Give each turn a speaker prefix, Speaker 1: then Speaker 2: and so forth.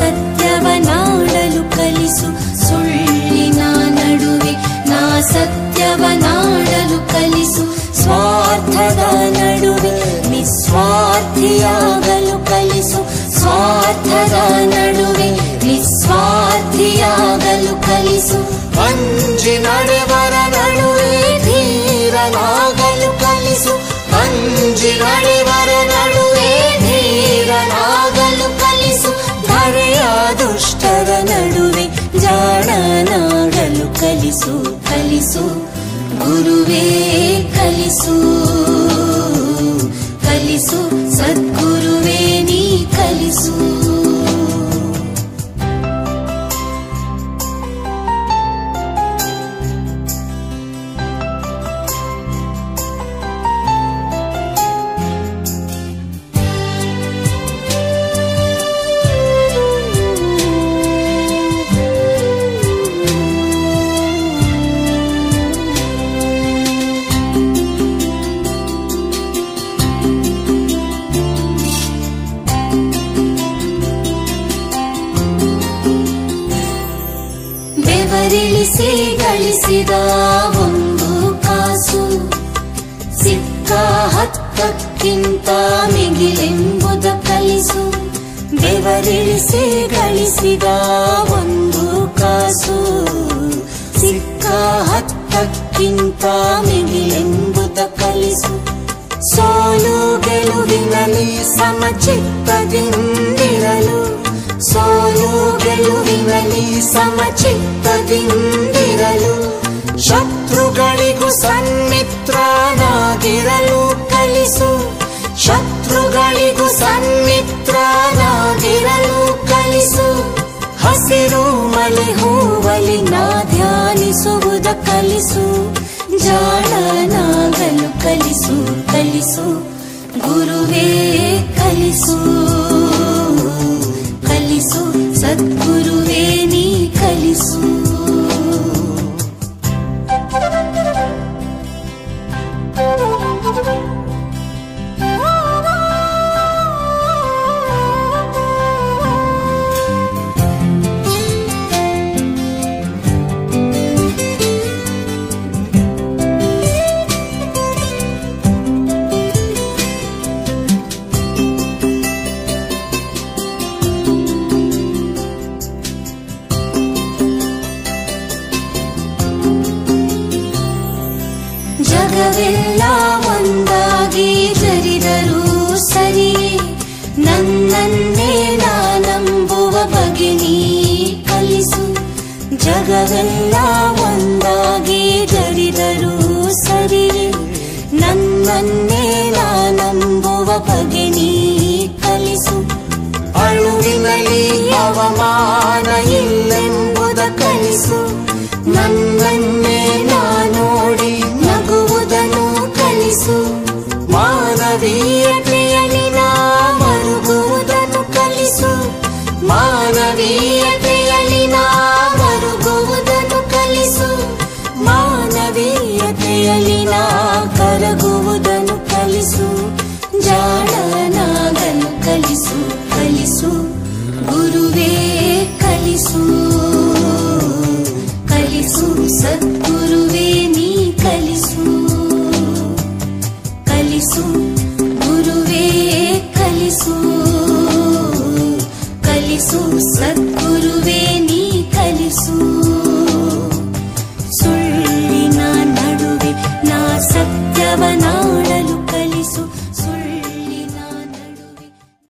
Speaker 1: ಸತ್ಯವನಾಡಲು ಕಲಿಸು ಸುಳ್ಳಿನ ನಡುವೆ ನಾ ಸತ್ಯವನಾಡಲು ಕಲಿಸು ಸ್ವಾರ್ಥದ ನಡುವೆ ನಿಸ್ವಾರ್ಥಿಯಾಗಲು ಕಲಿಸು ಸ್ವಾರ್ಥದ ನಡುವೆ ನಿಸ್ವಾರ್ಥಿಯಾಗಲು ಕಲಿಸು
Speaker 2: ಅಂಜಿ ನಡೆವರ ನಡುವೆ ಧೀರನಾಗಲು ಕಲಿಸು ಅಂಜಿ ನಡೆವರ ನಡುವೆ
Speaker 1: ಧೀರನಾಗಲು ಕಲಿಸು ಧರೆಯ ದುಷ್ಟರ ನಡುವೆ ಜಾಣನಾಗಲು ಕಲಿಸು ಕಲಿಸು ಗುರುವೇ ಕಲಿಸು ಕಲಿಸು ಸದ್ಗುರುವೇ ನೀ ಕಲಿಸು ಬೆವರಿಳಿಸಿ ಗಳಿಸಿದ ಒಂದು ಕಾಸು ಸಿಕ್ಕ ಹತ್ತಕ್ಕಿಂತ ಮಿಗಿಲೆಂಬುದ ಕಲಿಸು ಬೆವರಿಳಿಸಿ ಗಳಿಸಿದ ಒಂದು ಕಾಸು ಸಿಕ್ಕ ಹತ್ತಕ್ಕಿಂತ ಮಿಗಿಲೆಂಬುದ ಕಲಿಸು ಸೋಲು ಗೆಲುವಿನಲ್ಲಿ ಸಮಚಿತ್ತದಿಂದಿರಲು ಸೋಲು ಗೆಲುವಿನಲ್ಲಿ ಸಮಚಿತ್ತದಿಂದಿರಲು ಶತ್ರುಗಳಿಗೂ ಸನ್ಮಿತ್ರನಾಗಿರಲು ಕಲಿಸು ಶತ್ರುಗಳಿಗೂ ಸನ್ಮಿತ್ರನಾಗಿರಲು ಕಲಿಸು ಹಸಿರು ಮಲೆ ಹೂವಲಿ ನಾ ಧ್ಯಾನಿಸುವುದ ಕಲಿಸು ಜಾಣನಾಗಲು ಕಲಿಸು ಕಲಿಸು ಗುರುವೇ ಕಲಿಸು ಕಲಿಸು ಸದ್ಗುರುವೇ ನೀ ಕಲಿಸು ಜಗವೆಲ್ಲ ಒಂದಾಗಿ ಜರಿದರೂ ಸರಿಯೇ ನನ್ನನ್ನೇ ನಾನಂಬುವ ಬಗೆ ನೀ ಕಲಿಸು ಜಗವೆಲ್ಲ ಒಂದಾಗಿ ಜರಿದರೂ ಸರಿಯೇ ನನ್ನನ್ನೇ ನಾನಂಬುವ ಬಗೆ ನೀ ಕಲಿಸು
Speaker 2: ಅಳುವಿನಲ್ಲಿ ಅವಮಾನ ಇಲ್ಲೆಂಬುದ ಕಲಿಸು
Speaker 1: ನನ್ನನ್ನೇ ನಾ ನೋಡಿ ನಗುವುದನ್ನು ಕಲಿಸು ಮಾನವೀಯತೆಯಲ್ಲಿ ನಾ ಮರುಗುವುದನ್ನು ಕಲಿಸು ಮಾನವೀಯತೆಯಲ್ಲಿ ನಾ ಮರುಗುವುದನ್ನು ಕಲಿಸು ಮಾನವೀಯತೆಯಲ್ಲಿ ನಾ ಕರಗುವುದನ್ನು ಕಲಿಸು ಜಾಣನಾಗಲು ಕಲಿಸು ಕಲಿಸು ಗುರುವೇ ಕಲಿಸು ಕಲಿಸು ಸದ್ಗುರುವೇ ನೀ ಕಲಿಸು ಕಲಿಸು ಗುರುವೇ ಕಲಿಸು ಕಲಿಸು ಸದ್ಗುರುವೇ